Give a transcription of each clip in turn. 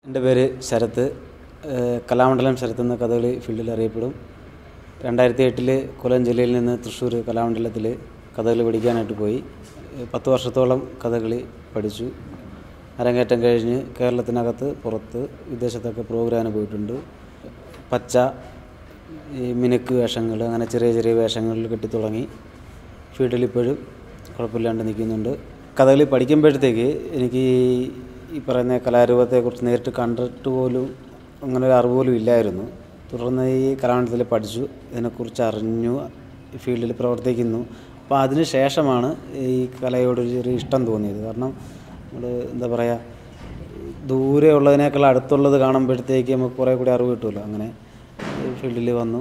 എൻ്റെ പേര് ശരത്ത് ഏഹ് കലാമണ്ഡലം ശരത്ത് എന്ന കഥകളി ഫീൽഡിൽ അറിയപ്പെടും രണ്ടായിരത്തി എട്ടിൽ കൊല്ലം ജില്ലയിൽ നിന്ന് തൃശ്ശൂർ കലാമണ്ഡലത്തിൽ കഥകളി പഠിക്കാനായിട്ട് പോയി ഏഹ് പത്ത് വർഷത്തോളം കഥകളി പഠിച്ചു അരങ്ങേറ്റം കഴിഞ്ഞ് കേരളത്തിനകത്ത് പുറത്ത് വിദേശത്തൊക്കെ പ്രോഗ്രാമിന് പോയിട്ടുണ്ട് പച്ച ഈ മിനുക്ക് വേഷങ്ങൾ അങ്ങനെ ചെറിയ ചെറിയ വേഷങ്ങളിൽ കെട്ടിത്തുടങ്ങി ഫീൽഡിൽ ഇപ്പോഴും കുഴപ്പമില്ലാണ്ട് നിൽക്കുന്നുണ്ട് കഥകളി പഠിക്കുമ്പോഴത്തേക്ക് എനിക്ക് ഈ- ഈ പറയുന്ന കലാരൂപത്തെക്കുറിച്ച് നേരിട്ട് കണ്ടിട്ട് പോലും അങ്ങനെ ഒരു അറിവ് പോലും ഇല്ലായിരുന്നു തുടർന്ന് ഈ കലാമണ്ഡലത്തിൽ പഠിച്ചു ഇതിനെക്കുറിച്ച് അറിഞ്ഞു ഈ ഫീൽഡിൽ പ്രവർത്തിക്കുന്നു അപ്പോൾ അതിന് ശേഷമാണ് ഈ കലയോട് ഒരു ചെറിയ ഇഷ്ടം തോന്നിയത് കാരണം നമ്മൾ എന്താ പറയുക ദൂരെ ഉള്ളതിനേക്കാൾ അടുത്തുള്ളത് കാണുമ്പോഴത്തേക്ക് നമുക്ക് കുറേ കൂടി അറിവ് കിട്ടുമല്ലോ അങ്ങനെ ഈ ഫീൽഡിൽ വന്നു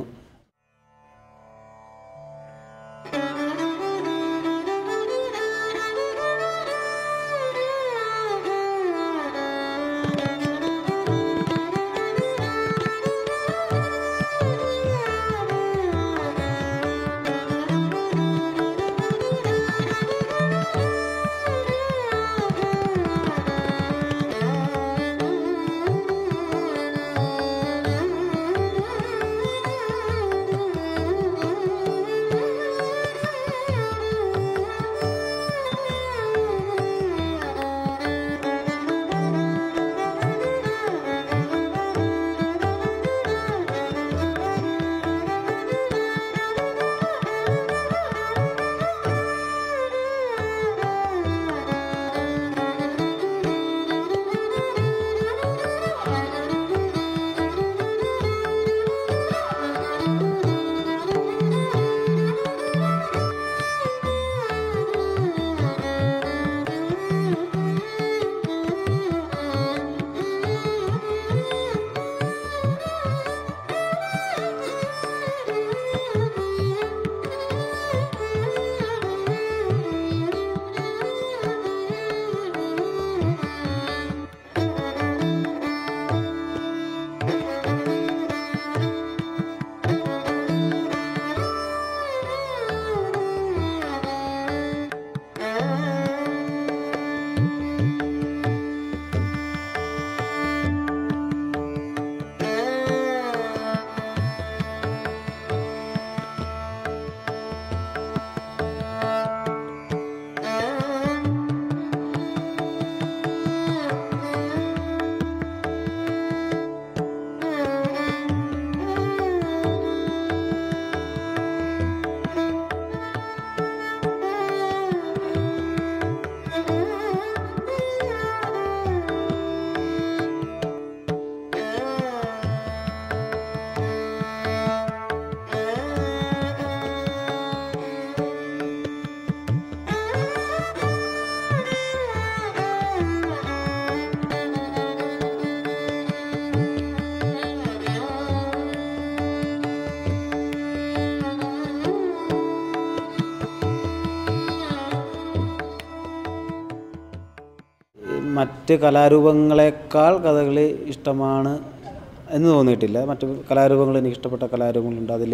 മറ്റ് കലാരൂപങ്ങളെക്കാൾ കഥകളി ഇഷ്ടമാണ് എന്ന് തോന്നിയിട്ടില്ല മറ്റ് കലാരൂപങ്ങൾ എനിക്ക് ഇഷ്ടപ്പെട്ട കലാരൂപങ്ങളുണ്ട് അതിൽ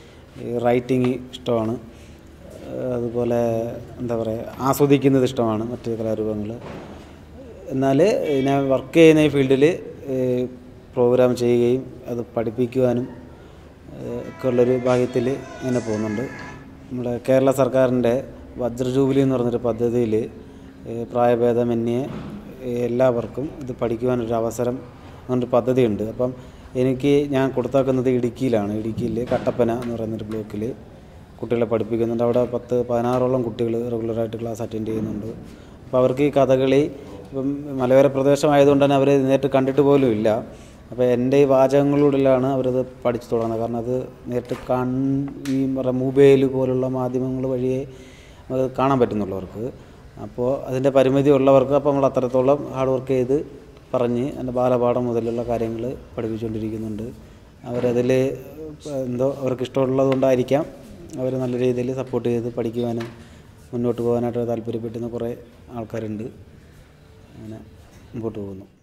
റൈറ്റിങ് ഇഷ്ടമാണ് ഏഹ് അതുപോലെ എന്താ പറയുക ആസ്വദിക്കുന്നത് ഇഷ്ടമാണ് മറ്റ് കലാരൂപങ്ങൾ എന്നാൽ ഞാൻ വർക്ക് ചെയ്യുന്ന ഈ ഫീൽഡിൽ പ്രോഗ്രാം ചെയ്യുകയും അത് പഠിപ്പിക്കുവാനും ഏഹ് ഒക്കെ ഉള്ളൊരു ഭാഗ്യത്തിൽ ഇങ്ങനെ പോകുന്നുണ്ട് നമ്മുടെ കേരള സർക്കാരിൻ്റെ വജ്രജൂബിലി എന്ന് പറഞ്ഞൊരു പദ്ധതിയിൽ പ്രായഭേദമന്യേ ഏഹ് എല്ലാവർക്കും ഇത് പഠിക്കുവാനൊരു അവസരം അങ്ങനൊരു പദ്ധതിയുണ്ട് അപ്പം എനിക്ക് ഞാൻ കൊടുത്താക്കുന്നത് ഇടുക്കിയിലാണ് ഇടുക്കിയിൽ കട്ടപ്പന എന്ന് പറയുന്നൊരു ബ്ലോക്കിൽ കുട്ടികളെ പഠിപ്പിക്കുന്നുണ്ട് അവിടെ പത്ത് പതിനാറോളം കുട്ടികൾ റെഗുലറായിട്ട് ക്ലാസ് അറ്റൻഡ് ചെയ്യുന്നുണ്ട് അപ്പോൾ അവർക്ക് ഈ കഥകളി ഇപ്പം മലയോര പ്രദേശമായതുകൊണ്ട് തന്നെ അവർ നേരിട്ട് കണ്ടിട്ട് പോലും ഇല്ല അപ്പോൾ എൻ്റെ ഈ വാചകങ്ങളിലൂടെയാണ് അവരത് പഠിച്ചു തുടങ്ങുന്നത് കാരണം അത് നേരിട്ട് കൺ ഈ പറയുക മൊബൈൽ പോലുള്ള മാധ്യമങ്ങൾ വഴിയേ അത് കാണാൻ പറ്റുന്നുള്ളവർക്ക് അപ്പോൾ അതിൻ്റെ പരിമിതി ഉള്ളവർക്ക് അപ്പോൾ നമ്മൾ അത്രത്തോളം ഹാർഡ് വർക്ക് ചെയ്ത് പറഞ്ഞ് എൻ്റെ ബാലപാഠം മുതലുള്ള കാര്യങ്ങൾ പഠിപ്പിച്ചുകൊണ്ടിരിക്കുന്നുണ്ട് അവരതിൽ എന്തോ അവർക്ക് ഇഷ്ടമുള്ളത് കൊണ്ടായിരിക്കാം അവർ നല്ല രീതിയിൽ സപ്പോർട്ട് ചെയ്ത് പഠിക്കുവാനും മുന്നോട്ട് പോകാനായിട്ട് താല്പര്യപ്പെട്ടുന്ന കുറേ ആൾക്കാരുണ്ട് അങ്ങനെ മുമ്പോട്ട് പോകുന്നു